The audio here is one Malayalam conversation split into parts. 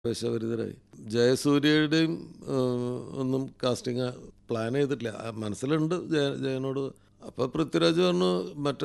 ആവേശഭരിതരായി ജയസൂര്യയുടെയും ഏഹ്, ഒന്നും കാസ്റ്റിംഗ് പ്ലാൻ ചെയ്തിട്ടില്ല ആ, മനസ്സിലുണ്ട് ജയ ജയനോട് അപ്പോൾ പൃഥ്വിരാജ് പറഞ്ഞു മറ്റേ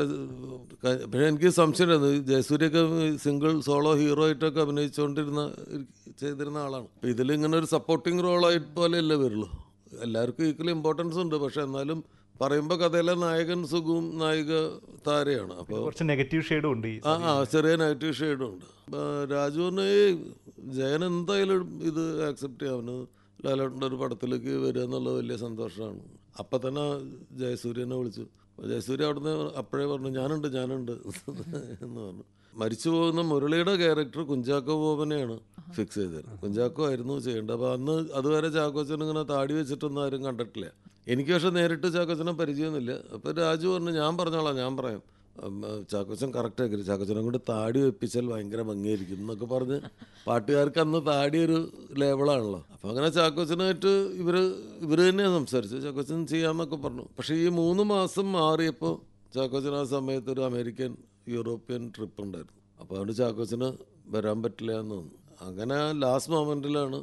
ക- പക്ഷേ എനിക്ക് സംശയമായിരുന്നു ഈ ജയസൂര്യൊക്കെ സിംഗിൾ സോളോ ഹീറോ ആയിട്ടൊക്കെ അഭിനയിച്ചുകൊണ്ടിരുന്ന ചെയ്തിരുന്ന ആളാണ് അപ്പോൾ ഇതിലിങ്ങനെ ഒരു സപ്പോർട്ടിങ് റോളായിട്ട് പോലെയല്ലേ വരുള്ളൂ എല്ലാവർക്കും ഈക്വൽ ഇമ്പോർട്ടൻസ് ഉണ്ട് പക്ഷെ എന്നാലും പറയുമ്പോൾ കഥയിലെ നായകൻ സുഖവും നായിക താരയാണ് അപ്പോൾ കുറച്ച് നെഗറ്റീവ് ഷെയ്ഡും ഉണ്ട് ഈ ആ ആ ചെറിയ നെഗറ്റീവ് ഷെയ്ഡും ഉണ്ട് ആ, രാജുവിന് ഈ ജയൻ എന്തായാലും ഇത് ആക്സെപ്റ്റ് ചെയ്യാം അവന് ലാലേട്ടൻ്റെ ഒരു പടത്തിലേക്ക് വരിക എന്നുള്ളത് വലിയ സന്തോഷമാണ് അപ്പം തന്നെ ജയസൂര്യനെ വിളിച്ചു അപ്പോൾ ജയസൂര്യ അവിടുന്ന് അപ്പോഴേ പറഞ്ഞു ഞാനുണ്ട് ഞാനുണ്ട് എന്ന് പറഞ്ഞു മരിച്ചു പോകുന്ന മുരളിയുടെ ക്യാരക്ടർ കുഞ്ചാക്കോ ബോബനെയാണ് ഫിക്സ് ചെയ്തത് കുഞ്ചാക്കോ ആയിരുന്നു ചെയ്യേണ്ടത് അപ്പോൾ അന്ന് അതുവരെ ചാക്കോച്ചൻ ഇങ്ങനെ താടി വെച്ചിട്ടൊന്നും ആരും കണ്ടിട്ടില്ല എനിക്ക് പക്ഷെ നേരിട്ട് ചാക്കോച്ചനെ പരിചയമൊന്നുമില്ല അപ്പോൾ രാജു പറഞ്ഞു ഞാൻ പറഞ്ഞോളാം ഞാൻ പറയാം ഉം, ചാക്കോച്ചൻ കറക്റ്റ് ആക്കി ചാക്കോച്ചനെ കൊണ്ട് താടി വെപ്പിച്ചാൽ ഭയങ്കര ഭംഗിയായിരിക്കും എന്നൊക്കെ പറഞ്ഞ് പാട്ടുകാർക്ക് അന്ന് താടി ഒരു ലേബിളാണല്ലോ അപ്പോൾ അങ്ങനെ ചാക്കോച്ചനായിട്ട് ഇവർ ഇവർ തന്നെയാണ് സംസാരിച്ചത് ചാക്കോച്ചൻ ചെയ്യാമെന്നൊക്കെ പറഞ്ഞു പക്ഷേ ഈ മൂന്ന് മാസം മാറിയപ്പോൾ ചാക്കോച്ചൻ ആ സമയത്ത് ഒരു അമേരിക്കൻ യൂറോപ്യൻ ട്രിപ്പ് ഉണ്ടായിരുന്നു അപ്പോൾ അതുകൊണ്ട് ചാക്കോച്ചന് വരാൻ പറ്റില്ല എന്ന് തോന്നുന്നു അങ്ങനെ ലാസ്റ്റ് മൊമെൻറ്റിലാണ്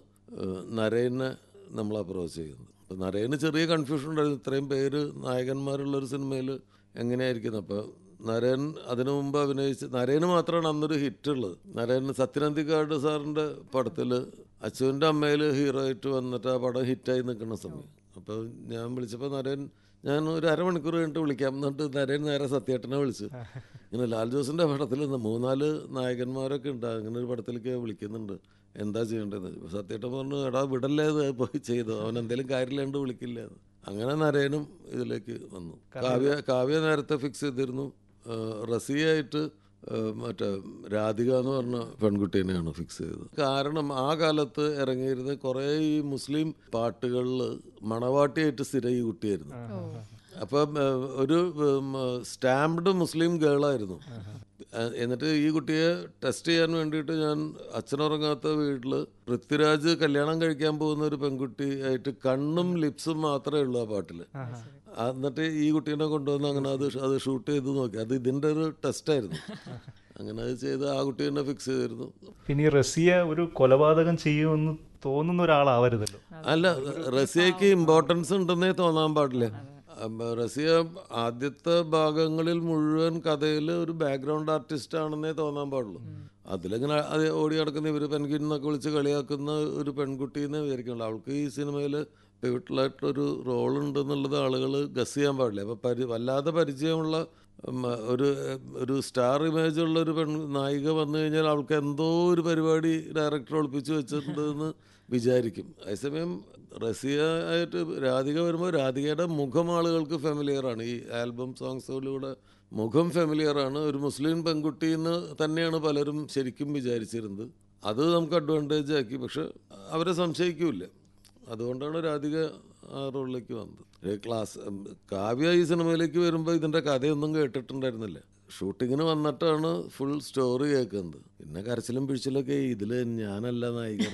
നരേനെ നമ്മൾ അപ്രോച്ച് ചെയ്യുന്നത് അപ്പോൾ നരേന് ചെറിയ കൺഫ്യൂഷൻ ഉണ്ടായിരുന്നു ഇത്രയും പേര് നായകന്മാരുള്ള ഒരു സിനിമയിൽ എങ്ങനെയായിരിക്കുന്നത് അപ്പോൾ നരേൻ അതിനു മുമ്പ് അഭിനയിച്ച് നരേന് മാത്രമാണ് അന്നൊരു ഹിറ്റ് ഉള്ളത് നരേൻ സത്യനന്ദിക്കാട് സാറിൻ്റെ പടത്തിൽ അച്ചുവിൻ്റെ അമ്മയിൽ ഹീറോ ആയിട്ട് വന്നിട്ട് ആ പടം ഹിറ്റായി നിൽക്കുന്ന സമയം അപ്പോൾ ഞാൻ വിളിച്ചപ്പോൾ നരേൻ ഞാൻ ഒരു അരമണിക്കൂർ കഴിഞ്ഞിട്ട് വിളിക്കാം എന്നിട്ട് നരേൻ നേരെ സത്യേട്ടനെ വിളിച്ചു ഇങ്ങനെ ലാൽ ജോസിൻ്റെ പടത്തിൽ നിന്ന് മൂന്നാല് നായകന്മാരൊക്കെ ഉണ്ട് അങ്ങനെ ഒരു പടത്തിലേക്ക് വിളിക്കുന്നുണ്ട് എന്താ ചെയ്യേണ്ടത് സത്യേട്ടൻ പറഞ്ഞു എടാ വിടല്ലേ ഇത് പോയി ചെയ്തു അവൻ എന്തെങ്കിലും കാര്യമില്ലാണ്ട് വിളിക്കില്ല എന്ന്. അങ്ങനെ നരേനും ഇതിലേക്ക് വന്നു കാവ്യ കാവ്യ നേരത്തെ ഫിക്സ് ചെയ്തിരുന്നു ആ, റസിയായിട്ട് ആ, മറ്റേ രാധിക എന്ന് പറഞ്ഞ പെൺകുട്ടീനെയാണ് ഫിക്സ് ചെയ്തത് കാരണം ആ കാലത്ത് ഇറങ്ങിയിരുന്ന കുറേ ഈ മുസ്ലിം പാട്ടുകളിൽ മണവാട്ടിയായിട്ട് സ്ഥിരം ഈ കുട്ടിയായിരുന്നു അപ്പം ഏഹ്, ഒരു സ്റ്റാമ്പ്ഡ് മുസ്ലിം ഗേളായിരുന്നു ഏഹ്, എന്നിട്ട് ഈ കുട്ടിയെ ടെസ്റ്റ് ചെയ്യാൻ വേണ്ടിയിട്ട് ഞാൻ അച്ഛനുറങ്ങാത്ത വീട്ടിൽ പൃഥ്വിരാജ് കല്യാണം കഴിക്കാൻ പോകുന്ന ഒരു പെൺകുട്ടി ആയിട്ട് കണ്ണും ലിപ്സും മാത്രമേ ഉള്ളൂ ആ പാട്ടിൽ എന്നിട്ട് ഈ കുട്ടീനെ കൊണ്ടുവന്ന് അങ്ങനെ അത് ഷ- അത് ഷൂട്ട് ചെയ്ത് നോക്കി അത് ഇതിൻ്റെ ഒരു ടെസ്റ്റായിരുന്നു അങ്ങനെ അത് ചെയ്ത് ആ കുട്ടി തന്നെ ഫിക്സ് ചെയ്തിരുന്നു പിന്നെ ഈ റസിയ ഒരു കൊലപാതകം ചെയ്യുമെന്ന് തോന്നുന്ന ഒരാളാവരുതല്ലോ അല്ല റസിയക്ക് ഇമ്പോർട്ടൻസ് ഉണ്ടെന്നേ തോന്നാൻ പാടില്ല അപ്പൊ റസിയ ആദ്യത്തെ ഭാഗങ്ങളിൽ മുഴുവൻ കഥയിൽ ഒരു ബാക്ക്ഗ്രൗണ്ട് ആർട്ടിസ്റ്റ് ആണെന്നേ തോന്നാൻ പാടുള്ളൂ അതിലിങ്ങനെ അത് ഓടി നടക്കുന്ന ഇവർ പെൻകിൻ എന്നൊക്കെ വിളിച്ച് കളിയാക്കുന്ന ഒരു പെൺകുട്ടി എന്ന് വിചാരിക്കണല്ലോ അവൾക്ക് ഈ സിനിമയിൽ പിവിട്ടലായിട്ടൊരു റോൾ ഉണ്ടെന്നുള്ളത് ആളുകൾ ഗസ് ചെയ്യാൻ പാടില്ല അപ്പോൾ പരി വല്ലാതെ പരിചയമുള്ള ഉം, ഒരു ഒരു സ്റ്റാർ ഇമേജ് ഉള്ള ഒരു പെൺ നായിക വന്നു കഴിഞ്ഞാൽ അവൾക്ക് എന്തോ ഒരു പരിപാടി ഡയറക്ടർ ഒളിപ്പിച്ച് വെച്ചിട്ടുണ്ടെന്ന് വിചാരിക്കും അതേസമയം റസിയ ആയിട്ട് രാധിക വരുമ്പോൾ രാധികയുടെ മുഖം ആളുകൾക്ക് ഫെമിലിയർ ആണ് ഈ ആൽബം സോങ്സുകളിലൂടെ മുഖം ഫെമിലിയർ ആണ് ഒരു മുസ്ലിം പെൺകുട്ടി എന്ന് തന്നെയാണ് പലരും ശരിക്കും വിചാരിച്ചിരുന്നത് അത് നമുക്ക് അഡ്വാൻറ്റേജ് ആക്കി പക്ഷെ അവരെ സംശയിക്കൂല അതുകൊണ്ടാണ് രാധിക ആ റോളിലേക്ക് വന്നത് ഒരു ക്ലാസ് ഉം, കാവ്യ ഈ സിനിമയിലേക്ക് വരുമ്പോൾ ഇതിൻ്റെ കഥയൊന്നും കേട്ടിട്ടുണ്ടായിരുന്നില്ല ഷൂട്ടിങ്ങിന് വന്നിട്ടാണ് ഫുൾ സ്റ്റോറി കേൾക്കുന്നത് പിന്നെ കരച്ചിലും പിഴിച്ചിലൊക്കെ ഇതിൽ ഞാനല്ല നായിക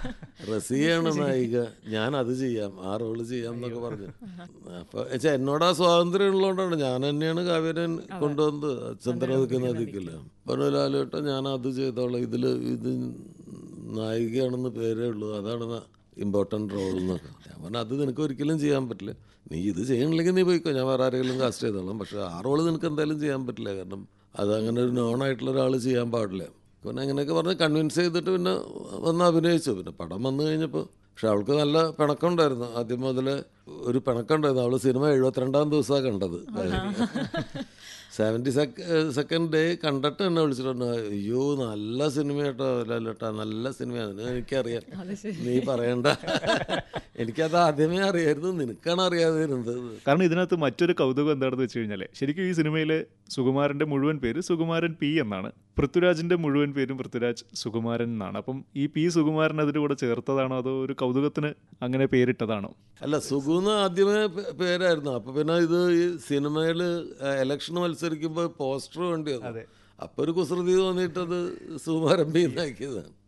റസിയാണ് നായിക ഞാൻ അത് ചെയ്യാം ആ റോള് ചെയ്യാം എന്നൊക്കെ പറഞ്ഞു അപ്പൊ വെച്ചാ എന്നോട് ആ സ്വാതന്ത്ര്യം ഉള്ളതുകൊണ്ടാണ് ഞാൻ തന്നെയാണ് കാവ്യനെ കൊണ്ടുവന്നത് ചന്ദ്രനദിക്ക് നദിക്കില്ല പറഞ്ഞു ലാലേട്ട ഞാൻ അത് ചെയ്തോളാം ഇതിൽ ഇത് നായികയാണെന്ന് പേരേ ഉള്ളൂ അതാണ് ഇമ്പോർട്ടൻ്റ് റോൾ എന്നൊക്കെ ഞാൻ പറഞ്ഞു അത് നിനക്ക് ഒരിക്കലും ചെയ്യാൻ പറ്റില്ല നീ ഇത് ചെയ്യണില്ലെങ്കിൽ നീ പോയിക്കോ ഞാൻ വേറെ ആരെങ്കിലും കാസ്റ്റ് ചെയ്തോളാം പക്ഷേ ആ റോള് നിനക്ക് എന്തായാലും ചെയ്യാൻ പറ്റില്ല കാരണം അത് അങ്ങനെ ഒരു നോൺ ആയിട്ടുള്ള ഒരാൾ ചെയ്യാൻ പാടില്ല പിന്നെ അങ്ങനെയൊക്കെ പറഞ്ഞ് കൺവിൻസ് ചെയ്തിട്ട് പിന്നെ വന്ന് അഭിനയിച്ചു പിന്നെ പടം വന്നു കഴിഞ്ഞപ്പോൾ പക്ഷെ അവൾക്ക് നല്ല പിണക്കമുണ്ടായിരുന്നു ആദ്യം മുതൽ ഒരു പിണക്കമുണ്ടായിരുന്നു അവൾ സിനിമ എഴുപത്തിരണ്ടാം ദിവസമാണ് കണ്ടത് സെവൻറ്റി സെക്ക സെക്കൻഡ് ഡേ കണ്ടിട്ട് എന്നെ വിളിച്ചിട്ടുണ്ട് അയ്യോ നല്ല സിനിമ കേട്ടോ ലാലേട്ടാ നല്ല സിനിമയാണ് എനിക്കറിയാം നീ പറയണ്ട എനിക്കത് ആദ്യമേ അറിയായിരുന്നു നിനക്കാണ് അറിയാതെ ഇരുന്നത് കാരണം ഇതിനകത്ത് മറ്റൊരു കൗതുകം എന്താണെന്ന് വെച്ച് കഴിഞ്ഞാൽ ശരിക്കും ഈ സിനിമയിലെ സുകുമാരൻ്റെ മുഴുവൻ പേര് സുകുമാരൻ പി എന്നാണ് പൃഥ്വിരാജിൻ്റെ മുഴുവൻ പേരും പൃഥ്വിരാജ് സുകുമാരൻ എന്നാണ് അപ്പം ഈ പി സുകുമാരൻ അതിൻ്റെ കൂടെ ചേർത്തതാണോ അതോ ഒരു കൗതുകത്തിന് അങ്ങനെ പേരിട്ടതാണോ അല്ല സുഗുന്ന് ആദ്യമേ പേ- പേരായിരുന്നു അപ്പൊ പിന്നെ ഇത് ഈ സിനിമയിൽ ഇലക്ഷൻ മത്സരിക്കുമ്പോൾ പോസ്റ്റർ വേണ്ടി വന്നു അതെ. അപ്പൊ ഒരു കുസൃതി തോന്നിയിട്ട് അത് സുമാരംഭി എന്നാക്കിയതാണ്